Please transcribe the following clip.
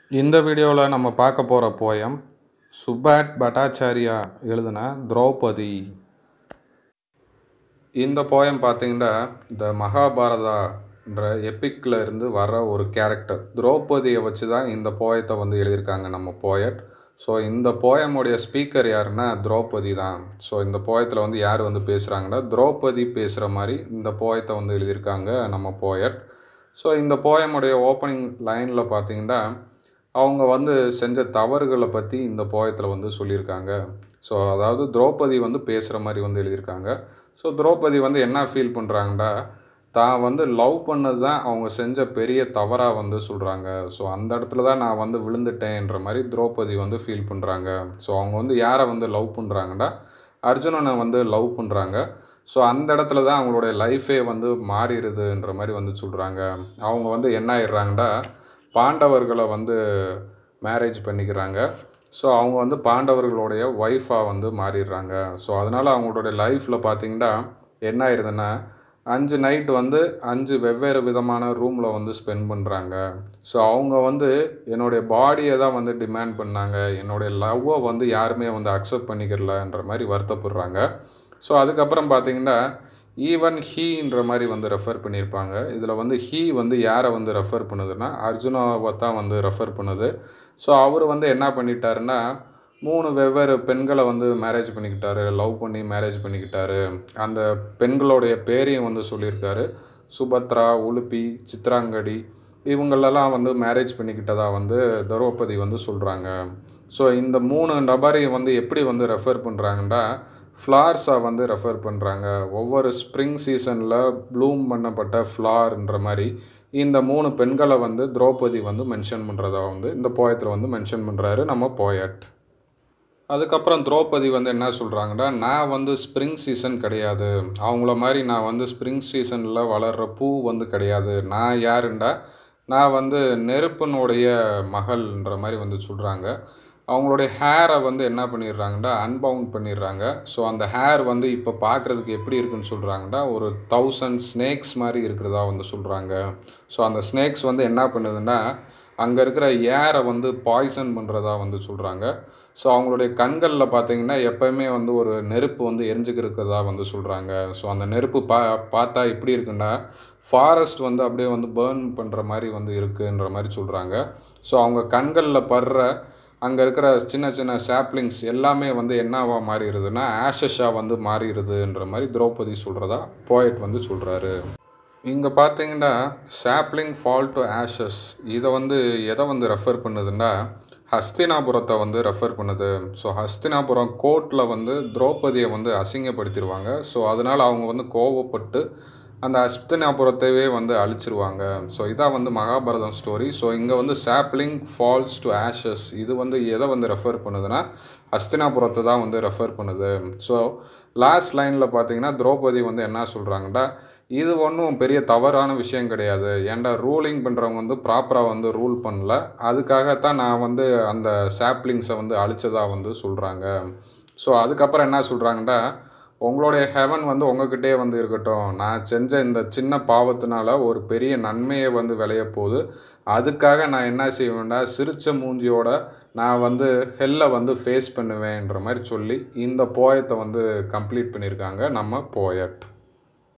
இந்த வீடியோவில் நம்ம பார்க்க போகிற போயம் சுபாட் பட்டாச்சாரியா எழுதின திரௌபதி இந்த போயம் பார்த்தீங்கன்னா இந்த மகாபாரதான்ற எப்பிக்கில் இருந்து வர ஒரு கேரக்டர் திரௌபதியை வச்சு தான் இந்த போயத்தை வந்து எழுதியிருக்காங்க நம்ம போயட் ஸோ இந்த போயமுடைய ஸ்பீக்கர் யாருன்னா திரௌபதி தான் ஸோ இந்த போயத்தில் வந்து யார் வந்து பேசுகிறாங்கன்னா திரௌபதி பேசுகிற மாதிரி இந்த போயத்தை வந்து எழுதியிருக்காங்க நம்ம போயட் ஸோ இந்த போயமுடைய ஓப்பனிங் லைனில் பார்த்தீங்கன்னா அவங்க வந்து செஞ்ச தவறுகளை பற்றி இந்த போயத்தில் வந்து சொல்லியிருக்காங்க ஸோ அதாவது திரௌபதி வந்து பேசுகிற மாதிரி வந்து எழுதியிருக்காங்க ஸோ திரௌபதி வந்து என்ன ஃபீல் பண்ணுறாங்கன்னா தான் வந்து லவ் பண்ணது தான் அவங்க செஞ்ச பெரிய தவறாக வந்து சொல்கிறாங்க ஸோ அந்த இடத்துல தான் நான் வந்து விழுந்துட்டேன்ற மாதிரி திரௌபதி வந்து ஃபீல் பண்ணுறாங்க ஸோ அவங்க வந்து யாரை வந்து லவ் பண்ணுறாங்கன்னா அர்ஜுனனை வந்து லவ் பண்ணுறாங்க ஸோ அந்த இடத்துல தான் அவங்களுடைய லைஃபே வந்து மாறிடுதுன்ற மாதிரி வந்து சொல்கிறாங்க அவங்க வந்து என்ன ஆயிடுறாங்கன்னா பாண்டவர்களை வந்து மேரேஜ் பண்ணிக்கிறாங்க ஸோ அவங்க வந்து பாண்டவர்களுடைய ஒய்ஃபாக வந்து மாறிடுறாங்க ஸோ அதனால் அவங்களுடைய லைஃப்பில் பார்த்திங்கன்னா என்ன ஆயிடுதுன்னா அஞ்சு நைட் வந்து அஞ்சு வெவ்வேறு விதமான ரூமில் வந்து ஸ்பெண்ட் பண்ணுறாங்க ஸோ அவங்க வந்து என்னுடைய பாடியை தான் வந்து டிமாண்ட் பண்ணாங்க என்னுடைய லவ்வை வந்து யாருமே வந்து அக்செப்ட் பண்ணிக்கிறலன்ற மாதிரி வருத்தப்படுறாங்க ஸோ அதுக்கப்புறம் பார்த்திங்கன்னா ஈவன் ஹீன்ற மாதிரி வந்து ரெஃபர் பண்ணியிருப்பாங்க இதில் வந்து ஹீ வந்து யாரை வந்து ரெஃபர் பண்ணுதுன்னா அர்ஜுனாவை தான் வந்து ரெஃபர் பண்ணுது ஸோ அவர் வந்து என்ன பண்ணிட்டாருன்னா மூணு வெவ்வேறு பெண்களை வந்து மேரேஜ் பண்ணிக்கிட்டாரு லவ் பண்ணி மேரேஜ் பண்ணிக்கிட்டாரு அந்த பெண்களுடைய பேரையும் வந்து சொல்லியிருக்காரு சுபத்ரா உலுப்பி சித்ராங்கடி இவங்களெல்லாம் வந்து மேரேஜ் பண்ணிக்கிட்டதா வந்து திரௌபதி வந்து சொல்கிறாங்க ஸோ இந்த மூணு நபரையும் வந்து எப்படி வந்து ரெஃபர் பண்ணுறாங்கன்னா ஃப்ளார்ஸாக வந்து ரெஃபர் பண்ணுறாங்க ஒவ்வொரு ஸ்ப்ரிங் சீசனில் ப்ளூம் பண்ணப்பட்ட ஃப்ளார்ன்ற மாதிரி இந்த மூணு பெண்களை வந்து திரௌபதி வந்து மென்ஷன் பண்ணுறதா வந்து இந்த போயத்தில் வந்து மென்ஷன் பண்ணுறாரு நம்ம போயட் அதுக்கப்புறம் திரௌபதி வந்து என்ன சொல்கிறாங்கன்னா நான் வந்து ஸ்ப்ரிங் சீசன் கிடையாது அவங்கள மாதிரி நான் வந்து ஸ்ப்ரிங் சீசனில் வளர்கிற பூ வந்து கிடையாது நான் யாருண்டா நான் வந்து நெருப்பனுடைய மகள்ன்ற மாதிரி வந்து சொல்கிறாங்க அவங்களுடைய ஹேரை வந்து என்ன பண்ணிடுறாங்கன்னா அன்பவுண்ட் பண்ணிடுறாங்க ஸோ அந்த ஹேர் வந்து இப்போ பார்க்குறதுக்கு எப்படி இருக்குன்னு சொல்கிறாங்கன்னா ஒரு தௌசண்ட் ஸ்னேக்ஸ் மாதிரி இருக்கிறதா வந்து சொல்கிறாங்க ஸோ அந்த ஸ்னேக்ஸ் வந்து என்ன பண்ணுதுன்னா அங்கே இருக்கிற ஏரை வந்து பாய்சன் பண்ணுறதா வந்து சொல்கிறாங்க ஸோ அவங்களுடைய கண்களில் பார்த்தீங்கன்னா எப்போயுமே வந்து ஒரு நெருப்பு வந்து எரிஞ்சுக்கிறதா வந்து சொல்கிறாங்க ஸோ அந்த நெருப்பு பா பார்த்தா எப்படி இருக்குன்னா ஃபாரஸ்ட் வந்து அப்படியே வந்து பேர்ன் பண்ணுற மாதிரி வந்து இருக்குன்ற மாதிரி சொல்கிறாங்க ஸோ அவங்க கண்களில் படுற அங்கே இருக்கிற சின்ன சின்ன சாப்ளிங்ஸ் எல்லாமே வந்து என்னவா மாறிடுதுன்னா ஆஷஸாக வந்து மாறிடுதுன்ற மாதிரி திரௌபதி சொல்கிறதா போயட் வந்து சொல்கிறாரு இங்கே பார்த்தீங்கன்னா சாப்ளிங் ஃபால் டு ஆஷஸ் இதை வந்து எதை வந்து ரெஃபர் பண்ணுதுன்னா ஹஸ்தினாபுரத்தை வந்து ரெஃபர் பண்ணுது ஸோ ஹஸ்தினாபுரம் கோர்ட்டில் வந்து திரௌபதியை வந்து அசிங்கப்படுத்திடுவாங்க ஸோ அதனால் அவங்க வந்து கோவப்பட்டு அந்த ஹஸ்தினாபுரத்தையே வந்து அழிச்சிருவாங்க ஸோ இதான் வந்து மகாபாரதம் ஸ்டோரி ஸோ இங்கே வந்து சாப்ளிங் ஃபால்ஸ் டு ஆஷஸ் இது வந்து எதை வந்து ரெஃபர் பண்ணுதுன்னா ஹஸ்தினாபுரத்தை தான் வந்து ரெஃபர் பண்ணுது ஸோ லாஸ்ட் லைனில் பார்த்தீங்கன்னா திரௌபதி வந்து என்ன சொல்கிறாங்கன்னா இது ஒன்றும் பெரிய தவறான விஷயம் கிடையாது ஏன்டா ரூலிங் பண்ணுறவங்க வந்து ப்ராப்பராக வந்து ரூல் பண்ணல அதுக்காகத்தான் நான் வந்து அந்த சாப்ளிங்ஸை வந்து அழிச்சதாக வந்து சொல்கிறாங்க ஸோ அதுக்கப்புறம் என்ன சொல்கிறாங்கன்னா உங்களுடைய ஹெவன் வந்து உங்ககிட்டே வந்து இருக்கட்டும் நான் செஞ்ச இந்த சின்ன பாவத்தினால ஒரு பெரிய நன்மையை வந்து விளைய போகுது அதுக்காக நான் என்ன செய்வேன்டா சிரிச்ச மூஞ்சியோட நான் வந்து ஹெல்லை வந்து ஃபேஸ் பண்ணுவேன்ற மாதிரி சொல்லி இந்த போயத்தை வந்து கம்ப்ளீட் பண்ணியிருக்காங்க நம்ம போயட்